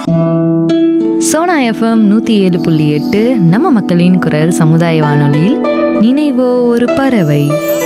Sona FM நூற்றி ஏழு புள்ளி எட்டு நம்ம மக்களின் குரல் சமுதாய வானொலியில் நினைவோ ஒரு பறவை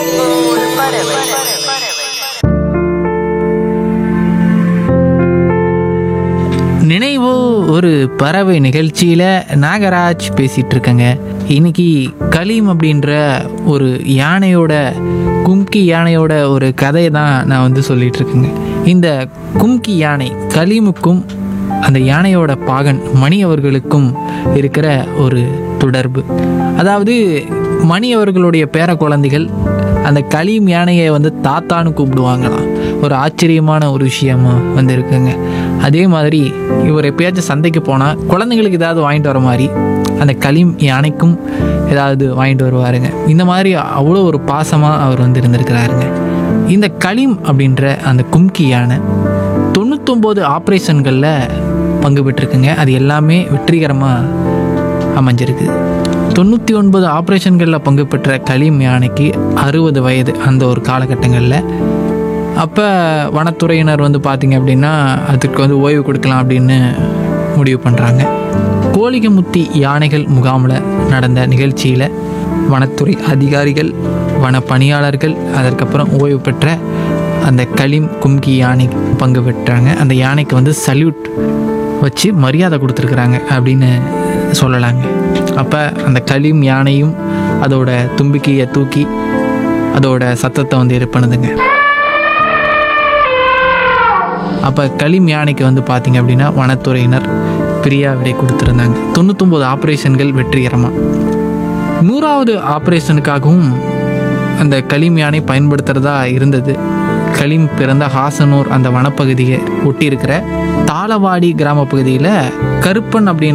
நினைவோ ஒரு பறவை நிகழ்ச்சியில் நாகராஜ் பேசிகிட்டு இருக்கேங்க இன்னைக்கு கலீம் அப்படின்ற ஒரு யானையோட கும்கி யானையோட ஒரு கதையை தான் நான் வந்து சொல்லிட்டு இருக்கேங்க இந்த கும்கி யானை கலீமுக்கும் அந்த யானையோட பாகன் மணி அவர்களுக்கும் இருக்கிற ஒரு தொடர்பு அதாவது மணி அவர்களுடைய பேர குழந்தைகள் அந்த கலீம் யானையை வந்து தாத்தான்னு கூப்பிடுவாங்களாம் ஒரு ஆச்சரியமான ஒரு விஷயமா வந்து இருக்குங்க அதே மாதிரி இவர் எப்பயாச்சும் சந்தைக்கு போனால் குழந்தைங்களுக்கு ஏதாவது வாங்கிட்டு வர மாதிரி அந்த கலீம் யானைக்கும் ஏதாவது வாங்கிட்டு வருவாருங்க இந்த மாதிரி அவ்வளோ ஒரு பாசமாக அவர் வந்து இருந்திருக்கிறாருங்க இந்த கலீம் அப்படின்ற அந்த கும்கி யானை தொண்ணூத்தொம்பது ஆப்ரேஷன்களில் பங்கு பெற்றிருக்குங்க அது எல்லாமே வெற்றிகரமாக அமைஞ்சிருக்கு தொண்ணூற்றி ஒன்பது ஆப்ரேஷன்களில் பங்கு பெற்ற கலீம் யானைக்கு அறுபது வயது அந்த ஒரு காலகட்டங்களில் அப்போ வனத்துறையினர் வந்து பார்த்திங்க அப்படின்னா அதுக்கு வந்து ஓய்வு கொடுக்கலாம் அப்படின்னு முடிவு பண்ணுறாங்க கோலிகமுத்தி யானைகள் முகாமில் நடந்த நிகழ்ச்சியில் வனத்துறை அதிகாரிகள் வன பணியாளர்கள் அதற்கப்புறம் ஓய்வு பெற்ற அந்த கலீம் கும்கி யானை பங்கு பெற்றாங்க அந்த யானைக்கு வந்து சல்யூட் வச்சு மரியாதை கொடுத்துருக்குறாங்க அப்படின்னு சொல்லலாங்க அப்போ அந்த கலீம் யானையும் அதோட தும்பிக்கையை தூக்கி அதோட சத்தத்தை வந்து இது பண்ணுதுங்க அப்போ களீம் யானைக்கு வந்து பார்த்தீங்க அப்படின்னா வனத்துறையினர் பிரியா விடை கொடுத்துருந்தாங்க தொண்ணூத்தொம்பது ஆப்ரேஷன்கள் வெற்றிகரமாக நூறாவது ஆப்ரேஷனுக்காகவும் அந்த களீம் யானை பயன்படுத்துகிறதா இருந்தது களீம் பிறந்த ஹாசனூர் அந்த வனப்பகுதியை ஒட்டி இருக்கிற தாளவாடி கிராம பகுதியில் கருப்பன் அப்படின்ற